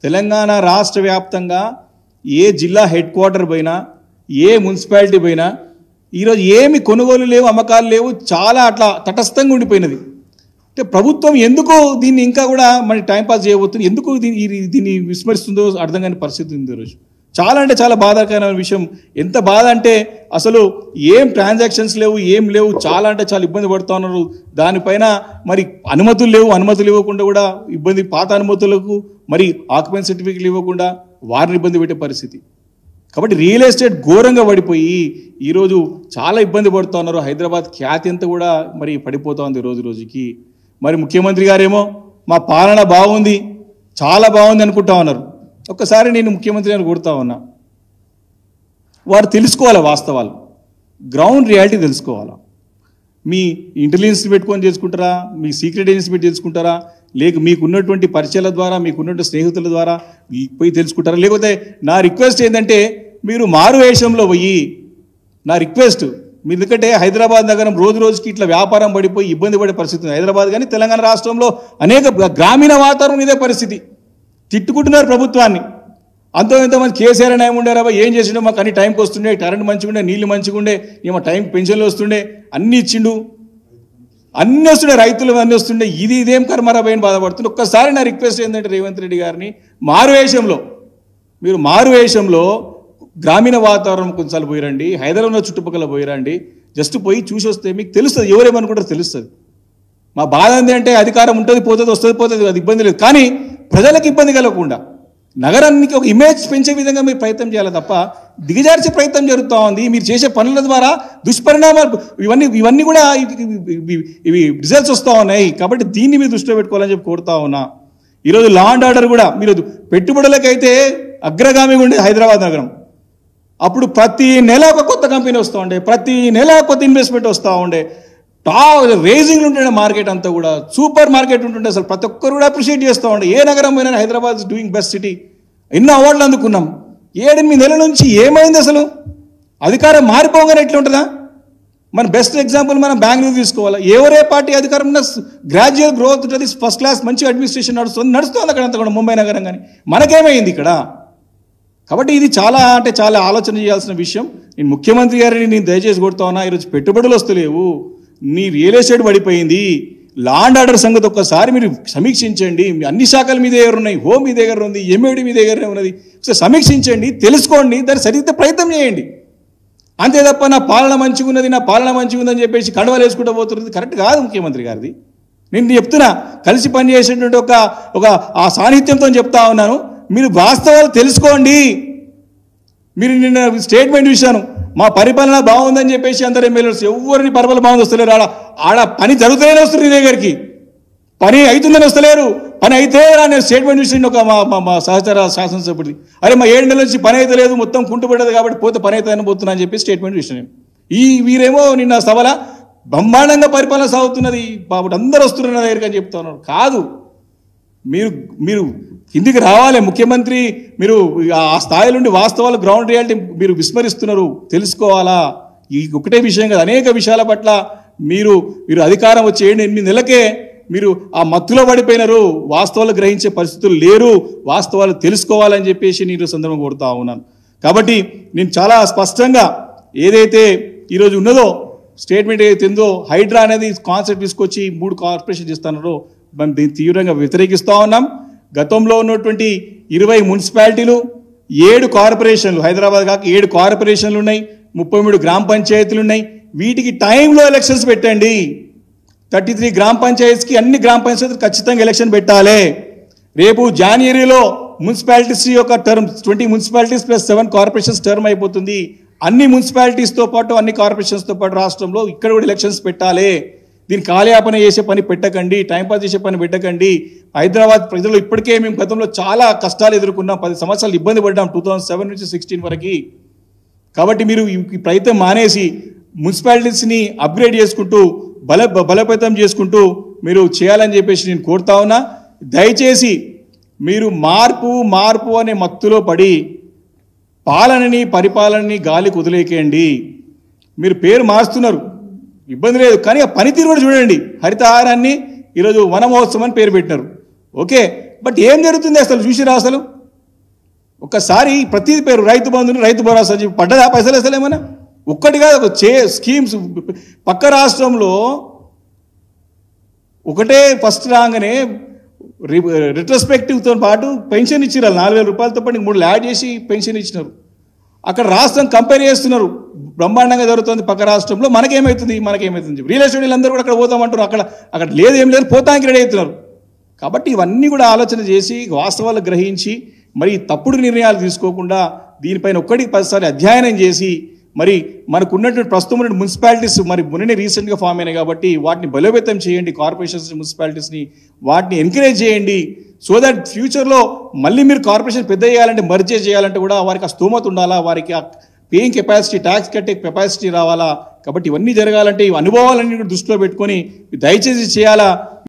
తెలంగాణ రాష్ట్ర వ్యాప్తంగా ఏ జిల్లా హెడ్ క్వార్టర్ పోయినా ఏ మున్సిపాలిటీ పోయినా ఈరోజు ఏమి కొనుగోలు లేవు అమ్మకాలు లేవు చాలా అట్లా తటస్థంగా ఉండిపోయినది అంటే ప్రభుత్వం ఎందుకు దీన్ని ఇంకా కూడా మరి టైంపాస్ చేయబోతుంది ఎందుకు దీన్ని ఈ- దీన్ని విస్మరిస్తుందో అర్థం కాని పరిస్థితి ఉంది ఈరోజు చాలా అంటే చాలా బాధాకరమైన విషయం ఎంత బాధ అంటే అసలు ఏం ట్రాన్సాక్షన్స్ లేవు ఏం లేవు చాలా అంటే చాలా ఇబ్బంది పడుతూ ఉన్నారు దానిపైన మరి అనుమతులు లేవు అనుమతులు ఇవ్వకుండా కూడా ఇబ్బంది పాత అనుమతులకు మరి ఆక్యుపెన్సీ సర్టిఫికెట్లు ఇవ్వకుండా వారిని ఇబ్బంది పెట్టే పరిస్థితి కాబట్టి రియల్ ఎస్టేట్ ఘోరంగా పడిపోయి ఈరోజు చాలా ఇబ్బంది పడుతూ ఉన్నారు హైదరాబాద్ ఖ్యాతి అంతా కూడా మరి పడిపోతూ ఉంది రోజు రోజుకి మరి ముఖ్యమంత్రి గారేమో మా పాలన బాగుంది చాలా బాగుంది అనుకుంటా ఉన్నారు ఒక్కసారి నేను ముఖ్యమంత్రి గారిని కొడుతా ఉన్నా వారు తెలుసుకోవాలి వాస్తవాలు గ్రౌండ్ రియాలిటీ తెలుసుకోవాలా మీ ఇంటెలిజెన్స్ పెట్టుకొని చేసుకుంటారా మీ సీక్రెట్ ఏజెన్సీ పెట్టి తెలుసుకుంటారా లేక మీకు ఉన్నటువంటి పరిచయాల ద్వారా మీకు ఉన్నటువంటి స్నేహితుల ద్వారా ఈ- పోయి తెలుసుకుంటారా లేకపోతే నా రిక్వెస్ట్ ఏంటంటే మీరు మారు వేషంలో పోయి నా రిక్వెస్ట్ మీ ఎందుకంటే హైదరాబాద్ నగరం రోజు రోజుకి ఇట్లా వ్యాపారం పడిపోయి ఇబ్బంది పడే పరిస్థితి ఉంది హైదరాబాద్ కానీ తెలంగాణ రాష్ట్రంలో అనేక గ్రామీణ వాతావరణం ఇదే పరిస్థితి తిట్టుకుంటున్నారు ప్రభుత్వాన్ని అంతో ఎంతమంది కేసీఆర్ అని ఏమి ఉండారా ఏం చేసిండో మాకు అన్ని టైంకి వస్తుండే కరెంట్ మంచిగా ఉండే నీళ్ళు మంచిగా ఉండే ఏమో టైం పెన్షన్లు వస్తుండే అన్ని ఇచ్చిండు అన్ని వస్తుండే రైతులు అన్ని వస్తుండే ఇది ఇదేం కర్మరా పోయిన బాధపడుతుంది ఒక్కసారి నా రిక్వెస్ట్ ఏంటంటే రేవంత్ రెడ్డి గారిని మారువేషంలో మీరు మారువేషంలో గ్రామీణ వాతావరణం కొంచెం పోయిరండి హైదరాబాద్ చుట్టుపక్కల పోయిరండి జస్ట్ పోయి చూసి వస్తే మీకు తెలుస్తుంది ఎవరేమనుకుంటారో తెలుస్తుంది మా బాధ ఏంటి అంటే అధికారం ఉంటుంది పోతుంది వస్తుంది పోతుంది అది ఇబ్బంది లేదు కానీ ప్రజలకు ఇబ్బంది కలగకుండా నగరానికి ఒక ఇమేజ్ పెంచే విధంగా మీరు ప్రయత్నం చేయాలి తప్ప దిగజార్చే ప్రయత్నం జరుగుతూ ఉంది మీరు చేసే పనుల ద్వారా దుష్పరిణామాలు ఇవన్నీ ఇవన్నీ కూడా ఇవి- ఇవి- ఇవి రిజల్ట్స్ వస్తూ ఉన్నాయి కాబట్టి దీన్ని మీరు దృష్టిలో పెట్టుకోవాలని చెప్పి కోరుతా ఉన్నా ఈరోజు లా అండ్ ఆర్డర్ కూడా మీరు పెట్టుబడులకైతే అగ్రగామిగా ఉండేది హైదరాబాద్ నగరం అప్పుడు ప్రతి నెల ఒక కొత్త కంపెనీ వస్తూ ఉండే ప్రతి నెల కొత్త ఇన్వెస్ట్మెంట్ వస్తూ ఉండే టాప్ రేజింగ్లు ఉంటుండే మార్కెట్ అంతా కూడా సూపర్ మార్కెట్ ఉంటుండే అసలు ప్రతి ఒక్కరు కూడా అప్రిషియేట్ చేస్తూ ఉండే ఏ నగరం పోయినా హైదరాబాద్ డూయింగ్ బెస్ట్ సిటీ ఎన్నో అవార్డులు అందుకున్నాం ఏడెనిమిది నెలల నుంచి ఏమైంది అసలు అధికారం మారిపోగానే ఎట్లా ఉంటుందా మన బెస్ట్ ఎగ్జాంపుల్ మనం బెంగళూరు తీసుకోవాలి ఎవరే పార్టీ అధికారం ఉన్న గ్రాడ్యువల్ గ్రోత్ ఉంటుంది ఫస్ట్ క్లాస్ మంచి అడ్మినిస్ట్రేషన్ నడుస్తుంది నడుస్తుంది అక్కడ అంతా కూడా ముంబై నగరం కానీ మనకేమైంది ఇక్కడ కాబట్టి ఇది చాలా అంటే చాలా ఆలోచన చేయాల్సిన విషయం నేను ముఖ్యమంత్రి గారిని నేను దయచేసి కొడుతా ఉన్నా ఈరోజు పెట్టుబడులు వస్తలేవు నీ రియల్ ఎస్టేట్ పడిపోయింది లాండ్ ఆర్డర్ సంగతి ఒక్కసారి మీరు సమీక్షించండి మీ అన్ని శాఖలు మీ దగ్గర ఉన్నాయి హోమ్ మీ దగ్గర ఉంది ఎంఏడి మీ దగ్గర ఉన్నది ఒకసారి సమీక్షించండి తెలుసుకోండి దాన్ని సరిగ్గా ప్రయత్నం చేయండి అంతే తప్ప నా పాలన మంచిగా ఉన్నది నా పాలన మంచిగా ఉందని చెప్పేసి కండవాలు వేసుకుంటూ పోతున్నది కరెక్ట్ కాదు ముఖ్యమంత్రి గారిది నేను చెప్తున్నా కలిసి పనిచేసేటువంటి ఒక ఒక ఆ సాన్నిధ్యంతో చెప్తా ఉన్నాను మీరు వాస్తవాలు తెలుసుకోండి మీరు నిన్న స్టేట్మెంట్ ఇచ్చాను మా పరిపాలన బాగుందని చెప్పేసి అందరు ఎమ్మెల్యేస్ ఎవరిని పరిపాలన బాగుంది వస్తలేరు ఆడ ఆడ పని జరుగుతూనే వస్తుంది నీ దగ్గరికి పని అవుతుందని వస్తలేరు పని అయితే రా నేను స్టేట్మెంట్ ఇచ్చిండు ఒక మా మా- మా సహచర శాసనసభ్యుడి అరే మా ఏడు నెలల నుంచి పని అయితే లేదు మొత్తం కుంటుపడదు కాబట్టి పోతే పని అవుతుందని పోతున్నా అని చెప్పి స్టేట్మెంట్ ఇచ్చాను నేను ఈ వీరేమో నిన్న సభల బ్రహ్మాండంగా పరిపాలన సాగుతున్నది బాబు అందరూ వస్తున్నారు నా దగ్గరికి అని చెప్తా ఉన్నారు కాదు మీరు మీరు కిందికి రావాలి ముఖ్యమంత్రి మీరు ఆ స్థాయి నుండి వాస్తవాలు గ్రౌండ్ రియాలిటీ మీరు విస్మరిస్తున్నారు తెలుసుకోవాలా ఈ ఒకటే విషయం కదా అనేక విషయాల పట్ల మీరు మీరు అధికారం వచ్చి ఏడు ఎనిమిది నెలలకే మీరు ఆ మత్తులో పడిపోయినారు వాస్తవాలు గ్రహించే పరిస్థితులు లేరు వాస్తవాలు తెలుసుకోవాలని చెప్పేసి నేను సందర్భం కోరుతా ఉన్నాను కాబట్టి నేను చాలా స్పష్టంగా ఏదైతే ఈరోజు ఉన్నదో స్టేట్మెంట్ ఏదైతే ఉందో హైడ్రా అనేది కాన్సెప్ట్ తీసుకొచ్చి మూడు కార్పొరేషన్ చేస్తున్నారో మనం దీన్ని తీవ్రంగా వ్యతిరేకిస్తూ ఉన్నాం గతంలో ఉన్నటువంటి ఇరవై మున్సిపాలిటీలు ఏడు కార్పొరేషన్లు హైదరాబాద్ కాక ఏడు కార్పొరేషన్లు ఉన్నాయి ముప్పై మూడు గ్రామ పంచాయతీలు ఉన్నాయి వీటికి టైంలో ఎలక్షన్స్ పెట్టండి థర్టీ త్రీ గ్రామ పంచాయతీస్కి అన్ని గ్రామ పంచాయతీలు ఖచ్చితంగా ఎలక్షన్ పెట్టాలి రేపు జనవరిలో మున్సిపాలిటీస్ యొక్క term twenty municipalities plus seven corporations term అయిపోతుంది అన్ని మున్సిపాలిటీస్తో పాటు అన్ని కార్పొరేషన్స్తో పాటు రాష్ట్రంలో ఇక్కడ కూడా ఎలక్షన్స్ పెట్టాలి దీన్ని కాలయాపన చేసే పని పెట్టకండి టైంపాస్ చేసే పని పెట్టకండి హైదరాబాద్ ప్రజలు ఇప్పటికే మేము గతంలో చాలా కష్టాలు ఎదుర్కొన్నాం పది సంవత్సరాలు ఇబ్బంది పడ్డాం టూ థౌజండ్ సెవెన్ నుంచి సిక్స్టీన్ వరకు కాబట్టి మీరు ఈ ఈ ప్రయత్నం మానేసి మున్సిపాలిటీస్ని అప్గ్రేడ్ చేసుకుంటూ బల బలోపేతం చేసుకుంటూ మీరు చేయాలని చెప్పేసి నేను కోరుతా ఉన్నా దయచేసి మీరు మార్పు మార్పు అనే మత్తులో పడి పాలనని పరిపాలనని గాలికి వదిలేకేయండి మీరు పేరు మారుస్తున్నారు ఇబ్బంది లేదు కానీ ఆ పనితీరు కూడా చూడండి హరితహారాన్ని ఈరోజు వన మహోత్సవం అని పేరు పెట్టినారు ఓకే బట్ ఏం జరుగుతుంది అసలు చూసిరా అసలు ఒక్కసారి ప్రతి పేరు రైతు బంధుని రైతు భరోసా అని చెప్పి పడ్డదా పైసలు వేస్తలేమన్నా ఒక్కటిగా ఒక చే స్కీమ్స్ పక్క రాష్ట్రంలో ఒకటే ఫస్ట్ రాగానే రిట్రస్పెక్టివ్తో పాటు పెన్షన్ ఇచ్చినారు వాళ్ళు నాలుగు వేల రూపాయలతో పాటు ఇంక మూడు యాడ్ చేసి పెన్షన్ ఇచ్చినారు అక్కడ రాష్ట్రం కంపేర్ చేస్తున్నారు బ్రహ్మాండంగా జరుగుతుంది పక్క రాష్ట్రంలో మనకేమవుతుంది మనకేమవుతుంది చెప్పి రియల్ ఎస్టేట్ అందరూ కూడా అక్కడ పోతామంటారు అక్కడ అక్కడ లేదు ఏం లేదు పోతానికి రెడీ అవుతున్నారు కాబట్టి ఇవన్నీ కూడా ఆలోచన చేసి వాస్తవాలు గ్రహించి మరి తప్పుడు నిర్ణయాలు తీసుకోకుండా దీనిపైన ఒక్కడికి పదిసార్లు అధ్యయనం చేసి మరి మనకు ఉన్నటువంటి ప్రస్తుతం ఉన్న మున్సిపాలిటీస్ మరి మొన్ననే రీసెంట్గా ఫామ్ అయినాయి కాబట్టి వాటిని బలోపేతం చేయండి కార్పొరేషన్స్ మున్సిపాలిటీస్ని వాటిని ఎంకరేజ్ చేయండి సో దట్ ఫ్యూచర్లో మళ్ళీ మీరు కార్పొరేషన్ పెద్ద చేయాలంటే మర్జే చేయాలంటే కూడా వారికి ఆ స్తోమత ఉండాలా వారికి ఆ పేయింగ్ కెపాసిటీ ట్యాక్స్ కట్టే కెపాసిటీ రావాలా కాబట్టి ఇవన్నీ జరగాలంటే ఈ అనుభవాలన్నీ కూడా దృష్టిలో పెట్టుకొని దయచేసి చేయాలా